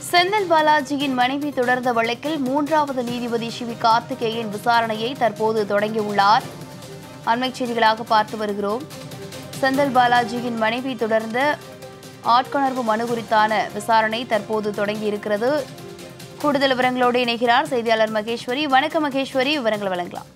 செந்தில் பாலாஜியின் மனைவி தொடர்ந்த வழக்கில் மூன்றாவது நீதிபதி சிவி கார்த்திகேயன் விசாரணையை தற்போது தொடங்கியுள்ளார் அண்மைச் செய்திகளாக பார்த்து வருகிறோம் செந்தில் பாலாஜியின் மனைவி தொடர்ந்த ஆட்கொணர்வு மனு குறித்தான விசாரணை தற்போது தொடங்கியிருக்கிறது கூடுதல் விவரங்களோடு இணைகிறார் செய்தியாளர் மகேஸ்வரி வணக்கம் மகேஸ்வரி விவரங்கள் வழங்கலாம்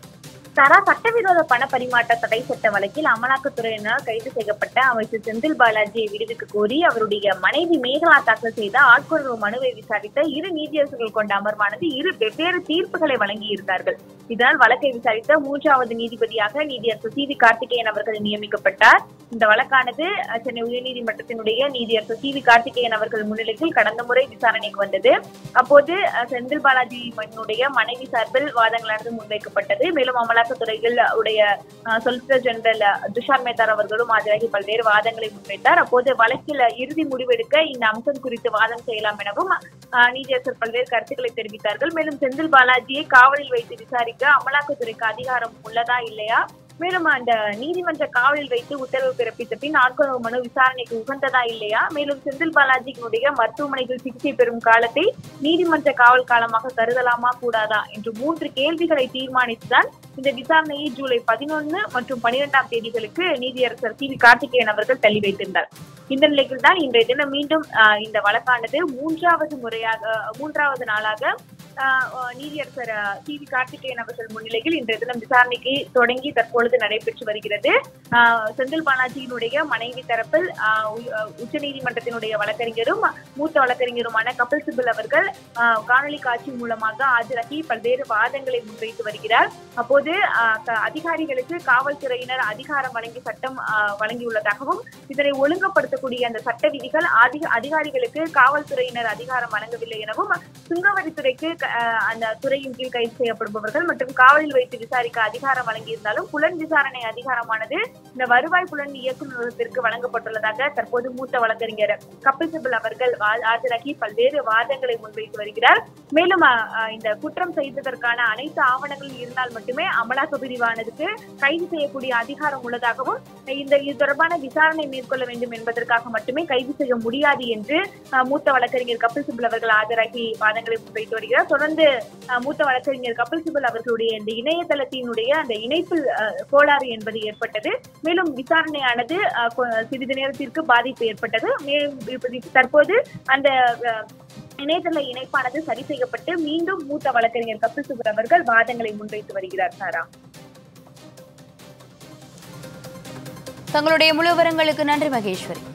தரா சட்டவிரோத பண பரிமாற்ற தடை சட்ட வழக்கில் அமலாக்கத்துறையினர் கைது செய்யப்பட்ட அமைச்சர் செந்தில் பாலாஜியை விடுவிக்க கோரி அவருடைய மனைவி மேகலா தாக்கல் செய்த ஆட்கொணர்வு மனுவை விசாரித்த இரு நீதியரசர்கள் கொண்ட அமர்வானது இரு வெவ்வேறு தீர்ப்புகளை வழங்கியிருந்தார்கள் இதனால் வழக்கை விசாரித்த மூன்றாவது நீதிபதியாக நீதியரசர் சி வி கார்த்திகேயன் அவர்கள் நியமிக்கப்பட்டார் இந்த வழக்கானது அஹ், சென்னை உயர்நீதிமன்றத்தினுடைய நீதியரசர் சி வி கார்த்திகேயன் அவர்கள் முன்னிலையில் கடந்த முறை விசாரணைக்கு வந்தது அப்போது அஹ், செந்தில் பாலாஜி மகனுடைய மனைவி சார்பில் வாதங்களானது முன்வைக்கப்பட்டது மேலும் அமலாக்கத்துறையில் உடைய சொலிசிட்டர் ஜெனரல் துஷார் மேத்தார் அவர்களும் ஆஜராகி பல்வேறு வாதங்களை முன்வைத்தார் அப்போது வழக்கில் இறுதி முடிவெடுக்க இந்த அம்சம் குறித்து வாதம் செய்யலாம் எனவும் அஹ், நீதியரசர் பல்வேறு கருத்துக்களை தெரிவித்தார்கள் மேலும் செந்தில் பாலாஜியை காவலில் வைத்து விசாரிக்க அமலாக்கத்துறைக்கு அதிகாரம் உள்ளதா இல்லையா மேலும் அந்த நீதிமன்ற காவலில் வைத்து உத்தரவு பிறப்பித்த பின் ஆட்கொணர்வு மனு விசாரணைக்கு உகந்ததா இல்லையா மேலும் செந்தில் பாலாஜியினுடைய மருத்துவமனையில் சிகிச்சை பெறும் காலத்தை நீதிமன்ற காவல் காலமாக கருதலாமா கூடாதா என்று மூன்று கேள்விகளை தீர்மானித்துதான் இந்த விசாரணையை ஜூலை பதினொன்னு மற்றும் பனிரெண்டாம் தேதிகளுக்கு நீதியரசர் சி வி கார்த்திகேயன் அவர்கள் தள்ளி வைத்திருந்தார் இந்த நிலையில் தான் இன்றைய தினம் மீண்டும் ஆஹ், இந்த வழக்கானது மூன்றாவது முறையாக மூன்றாவது நாளாக ஆஹ், ஆஹ், நீதியரசர் ஆஹ், சி வி கார்த்திகேயன் அவர்கள் முன்னிலையில் இன்றைய தினம் விசாரணைக்கு தொடங்கி தற்பொழுது நடைபெற்று வருகிறது ஆஹ், செந்தில் பாலாஜியினுடைய மனைவி தரப்பில் ஆஹ், உ- ஆஹ், உச்சநீதிமன்றத்தினுடைய வழக்கறிஞரும் மூத்த வழக்கறிஞருமான கபில் சிபல் அவர்கள் ஆஹ், காணொலி காட்சி மூலமாக ஆஜராகி பல்வேறு வாதங்களை முன்வைத்து வருகிறார் அப்போது ஆஹ், க- அதிகாரிகளுக்கு காவல்துறையினர் அதிகாரம் வழங்கி சட்டம் ஆஹ், வழங்கியுள்ளதாகவும் இதனை ஒழுங்குபடுத்தக்கூடிய அந்த சட்ட விதிகள் அதிக அதிகாரிகளுக்கு காவல்துறையினர் அதிகாரம் வழங்கவில்லை எனவும் சுங்கவரித்துறைக்கு க- ஆஹ், அந்த துறையின் கீழ் கைது செய்யப்படுபவர்கள் மற்றும் காவலில் வைத்து விசாரிக்க அதிகாரம் வழங்கியிருந்தாலும் புலன் விசாரணை அதிகாரமானது இந்த வருவாய் புலன் இயக்குநரகத்திற்கு வழங்கப்பட்டுள்ளதாக தற்போது மூத்த வழக்கறிஞர் கபில் சிபல் அவர்கள் வா- ஆஜராகி பல்வேறு வாதங்களை முன்வைத்து வருகிறார் மேலும் ஆஹ், ஆஹ், இந்த குற்றம் செய்ததற்கான அனைத்து ஆவணங்களும் இருந்தால் மட்டுமே அமலாக்க பிரிவானதுக்கு கைது செய்யக்கூடிய அதிகாரம் உள்ளதாகவும் இந்த இது தொடர்பான விசாரணை மேற்கொள்ள வேண்டும் என்பதற்காக மட்டுமே கைது செய்ய முடியாது என்று ஆஹ், மூத்த வழக்கறிஞர் கபில் சிபல் அவர்கள் ஆஜராகி வாதங்களை முன்வைத்து வருகிறார் தொடர்ந்து ஆஹ், மூத்த வழக்கறிஞர் கபில் சிபல் அவர்களுடைய இந்த இணையதளத்தினுடைய அந்த இணைப்பில் ஆஹ், கோளாறு என்பது ஏற்பட்டது மேலும் விசாரணையானது ஆஹ், கொ- சிறிது நேரத்திற்கு பாதிப்பு ஏற்பட்டது மேலும் இப்ப- தற்போது அந்த ஆஹ், இணையதள இணைப்பானது சரி செய்யப்பட்டு மீண்டும் மூத்த வழக்கறிஞர் கபில் சிபல் அவர்கள் வாதங்களை முன்வைத்து வருகிறார் சாரா தங்களுடைய முழு விவரங்களுக்கு நன்றி மகேஸ்வரி